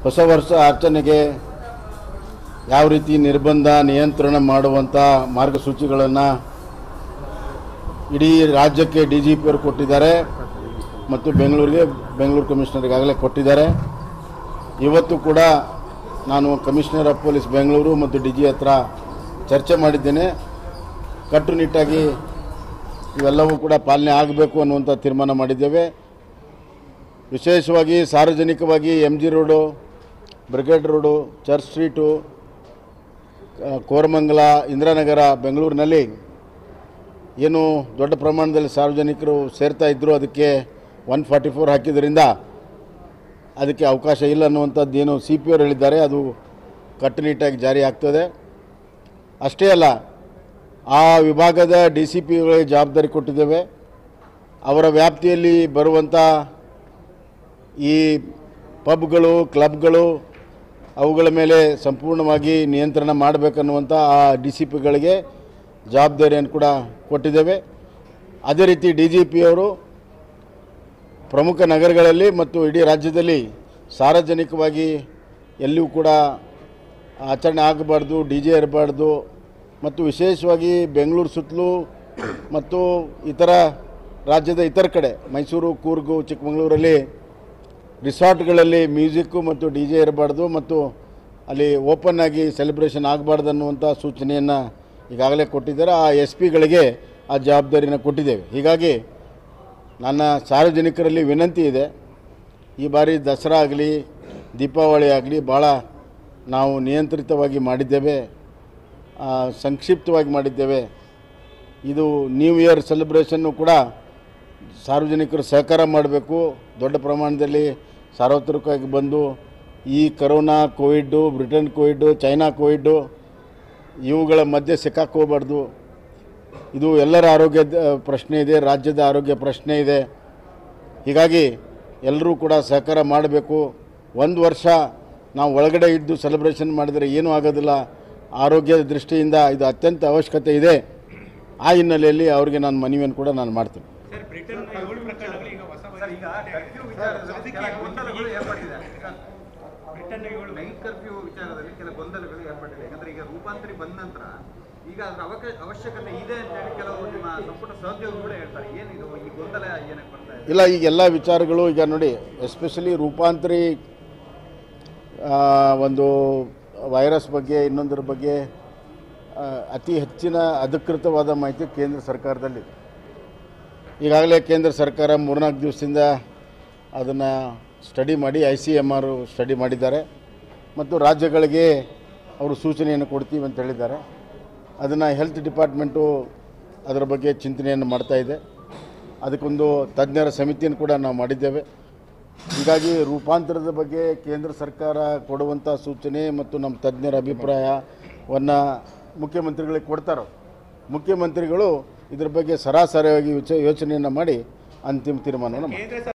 ಹೊಸ ವರ್ಷ ಆಚರಣೆಗೆ ಯಾವ ರೀತಿ ನಿರ್ಬಂಧ ನಿಯಂತ್ರಣ ಮಾಡುವಂಥ ಮಾರ್ಗಸೂಚಿಗಳನ್ನು ಇಡೀ ರಾಜ್ಯಕ್ಕೆ ಡಿ ಜಿ ಪಿಯವರು ಕೊಟ್ಟಿದ್ದಾರೆ ಮತ್ತು ಬೆಂಗಳೂರಿಗೆ ಬೆಂಗಳೂರು ಕಮಿಷನರ್ಗಾಗಲೇ ಕೊಟ್ಟಿದ್ದಾರೆ ಇವತ್ತು ಕೂಡ ನಾನು ಕಮಿಷನರ್ ಆಫ್ ಪೊಲೀಸ್ ಬೆಂಗಳೂರು ಮತ್ತು ಡಿ ಜಿ ಹತ್ರ ಚರ್ಚೆ ಮಾಡಿದ್ದೇನೆ ಕಟ್ಟುನಿಟ್ಟಾಗಿ ಇವೆಲ್ಲವೂ ಕೂಡ ಪಾಲನೆ ಆಗಬೇಕು ಅನ್ನುವಂಥ ತೀರ್ಮಾನ ಮಾಡಿದ್ದೇವೆ ವಿಶೇಷವಾಗಿ ಸಾರ್ವಜನಿಕವಾಗಿ M G Road Brigade Road Church Street ಆ, ಕೋರಮಂಗಲ ಇಂದಿರಾನಗರ ಬೆಂಗಳೂರಿನಲ್ಲಿ ಏನು ದೊಡ್ಡ ಪ್ರಮಾಣದಲ್ಲಿ ಸಾರ್ವಜನಿಕರು ಸೇರ್ತಾ ಇದ್ದರು ಅದಕ್ಕೆ ಒನ್ ಫಾರ್ಟಿ ಫೋರ್ ಹಾಕಿದ್ರಿಂದ ಅದಕ್ಕೆ ಅವಕಾಶ ಇಲ್ಲ ಅನ್ನುವಂಥದ್ದು ಏನು ಸಿ ಪಿ ಅವರು ಹೇಳಿದ್ದಾರೆ ಅದು ಕಟ್ಟುನಿಟ್ಟಾಗಿ ಜಾರಿ ಆಗ್ತದೆ ಅಷ್ಟೇ ಅಲ್ಲ ಆ ವಿಭಾಗದ ಡಿ ಸಿ ಪಿಗಳಿಗೆ ಜವಾಬ್ದಾರಿ ಕೊಟ್ಟಿದ್ದೇವೆ ಅವರ ವ್ಯಾಪ್ತಿಯಲ್ಲಿ ಬರುವಂಥ ಈ ಪಬ್ಗಳು ಕ್ಲಬ್ಗಳು ಅವುಗಳ ಮೇಲೆ ಸಂಪೂರ್ಣವಾಗಿ ನಿಯಂತ್ರಣ ಮಾಡಬೇಕನ್ನುವಂಥ ಆ ಡಿ ಸಿ ಪಿಗಳಿಗೆ ಜವಾಬ್ದಾರಿಯನ್ನು ಕೂಡ ಕೊಟ್ಟಿದ್ದೇವೆ ಅದೇ ರೀತಿ ಡಿ ಜಿ ಪಿಯವರು ಪ್ರಮುಖ ನಗರಗಳಲ್ಲಿ ಮತ್ತು ಇಡೀ ರಾಜ್ಯದಲ್ಲಿ ಸಾರ್ವಜನಿಕವಾಗಿ ಎಲ್ಲಿಯೂ ಕೂಡ ಆಚರಣೆ ಆಗಬಾರ್ದು ಡಿ ಜೆ ಇರಬಾರ್ದು ಮತ್ತು ವಿಶೇಷವಾಗಿ ಬೆಂಗಳೂರು ಸುತ್ತಲೂ ಮತ್ತು ಇತರ ರಾಜ್ಯದ ಇತರ ಕಡೆ ಮೈಸೂರು ಕೂರ್ಗು ಚಿಕ್ಕಮಗಳೂರಲ್ಲಿ ರಿಸಾರ್ಟ್ಗಳಲ್ಲಿ ಮ್ಯೂಸಿಕ್ಕು ಮತ್ತು ಡಿ ಜೆ ಇರಬಾರ್ದು ಮತ್ತು ಅಲ್ಲಿ ಓಪನ್ ಆಗಿ ಸೆಲೆಬ್ರೇಷನ್ ಆಗಬಾರ್ದು ಅನ್ನುವಂಥ ಸೂಚನೆಯನ್ನು ಈಗಾಗಲೇ ಕೊಟ್ಟಿದ್ದಾರೆ ಆ ಎಸ್ ಪಿಗಳಿಗೆ ಆ ಜವಾಬ್ದಾರಿನ ಕೊಟ್ಟಿದ್ದೇವೆ ಹೀಗಾಗಿ ನನ್ನ ಸಾರ್ವಜನಿಕರಲ್ಲಿ ವಿನಂತಿ ಇದೆ ಈ ಬಾರಿ ದಸರಾ ಆಗಲಿ ದೀಪಾವಳಿ ಆಗಲಿ ಭಾಳ ನಾವು ನಿಯಂತ್ರಿತವಾಗಿ ಮಾಡಿದ್ದೇವೆ ಆ, ಸಂಕ್ಷಿಪ್ತವಾಗಿ ಮಾಡಿದ್ದೇವೆ ಇದು ನ್ಯೂ ಇಯರ್ ಸೆಲೆಬ್ರೇಷನ್ನು ಕೂಡ ಸಾರ್ವಜನಿಕರು ಸಹಕಾರ ಮಾಡಬೇಕು ದೊಡ್ಡ ಪ್ರಮಾಣದಲ್ಲಿ ಸಾರ್ವತ್ರಿಕವಾಗಿ ಬಂದು ಈ corona COVID Britain COVID China COVID ಇವುಗಳ ಮಧ್ಯೆ ಸಿಕ್ಕಾಕೋಬಾರ್ದು ಇದು ಎಲ್ಲರ ಆರೋಗ್ಯದ ಪ್ರಶ್ನೆ ಇದೆ ರಾಜ್ಯದ ಆರೋಗ್ಯ ಪ್ರಶ್ನೆ ಇದೆ ಹೀಗಾಗಿ ಎಲ್ಲರೂ ಕೂಡ ಸಹಕಾರ ಮಾಡಬೇಕು ಒಂದು ವರ್ಷ ನಾವು ಒಳಗಡೆ ಇದ್ದು ಸೆಲೆಬ್ರೇಷನ್ ಮಾಡಿದರೆ ಏನೂ ಆಗೋದಿಲ್ಲ ಆರೋಗ್ಯದ ದೃಷ್ಟಿಯಿಂದ ಇದು ಅತ್ಯಂತ ಅವಶ್ಯಕತೆ ಇದೆ ಆ ಹಿನ್ನೆಲೆಯಲ್ಲಿ ಅವರಿಗೆ ನಾನು ಮನವಿಯನ್ನು ಕೂಡ ನಾನು ಮಾಡ್ತೀನಿ ಸರ್ ಬ್ರಿಟನ್ ಏಳು ಪ್ರಕರಣಗಳು ಈಗ ಹೊಸ ಸರ್ ಈಗ ಕರ್ಫ್ಯೂ ವಿಚಾರದಲ್ಲಿ ಕೆಲ ಗೊಂದಲಗಳು ಏರ್ಪಟ್ಟಿದೆ ಬ್ರಿಟನ್ ಏಳು ನೈಟ್ ಕರ್ಫ್ಯೂ ವಿಚಾರದಲ್ಲಿ ಕೆಲ ಗೊಂದಲಗಳು ಏರ್ಪಟ್ಟಿದೆ ಯಾಕಂದ್ರೆ ಈಗ ರೂಪಾಂತರಿ ಬಂದ ನಂತರ ಈಗ ಅದರ ಅವಕಾಶ ಅವಶ್ಯಕತೆ ಇದೆ ಅಂತ ಹೇಳಿ ಕೆಲವರು ನಿಮ್ಮ ಸಂಪುಟ ಸಹೋದ್ಯೋಗಿ ಕೂಡ ಹೇಳ್ತಾರೆ ಏನಿದು ಈ ಗೊಂದಲ ಏನಕ್ಕೆ ಬರ್ತಾ ಇದೆ ಇಲ್ಲ ಈಗ ಎಲ್ಲ ವಿಚಾರಗಳು ಈಗ ನೋಡಿ ಎಸ್ಪೆಷಲಿ ರೂಪಾಂತರಿ ಆ, ಒಂದು ವೈರಸ್ ಬಗ್ಗೆ ಇನ್ನೊಂದರ ಬಗ್ಗೆ ಆ, ಅತಿ ಹೆಚ್ಚಿನ ಅಧಿಕೃತವಾದ ಮಾಹಿತಿ ಕೇಂದ್ರ ಸರ್ಕಾರದಲ್ಲಿದೆ ಈಗಾಗಲೇ ಕೇಂದ್ರ ಸರ್ಕಾರ ಮೂರ್ನಾಲ್ಕು ದಿವಸದಿಂದ ಅದನ್ನು ಸ್ಟಡಿ ಮಾಡಿ I C M R study ಮಾಡಿದ್ದಾರೆ ಮತ್ತು ರಾಜ್ಯಗಳಿಗೆ ಅವರು ಸೂಚನೆಯನ್ನು ಕೊಡ್ತೀವಿ ಅಂತ ಹೇಳಿದ್ದಾರೆ ಅದನ್ನು ಹೆಲ್ತ್ ಡಿಪಾರ್ಟ್ಮೆಂಟು ಅದರ ಬಗ್ಗೆ ಚಿಂತನೆಯನ್ನು ಮಾಡ್ತಾ ಇದೆ ಅದಕ್ಕೊಂದು ತಜ್ಞರ ಸಮಿತಿಯನ್ನು ಕೂಡ ನಾವು ಮಾಡಿದ್ದೇವೆ ಹೀಗಾಗಿ ರೂಪಾಂತರದ ಬಗ್ಗೆ ಕೇಂದ್ರ ಸರ್ಕಾರ ಕೊಡುವಂಥ ಸೂಚನೆ ಮತ್ತು ನಮ್ಮ ತಜ್ಞರ ಅಭಿಪ್ರಾಯವನ್ನು ಮುಖ್ಯಮಂತ್ರಿಗಳಿಗೆ ಕೊಡ್ತಾರೋ ಮುಖ್ಯಮಂತ್ರಿಗಳು ಇದ್ರ ಬಗ್ಗೆ ಸರಾಸರಿಯಾಗಿ ಯೋಚ ಯೋಚನೆಯನ್ನು ಮಾಡಿ ಅಂತಿಮ ತೀರ್ಮಾನವನ್ನು ಮಾಡ್ತಾರೆ ಕೇಂದ್ರ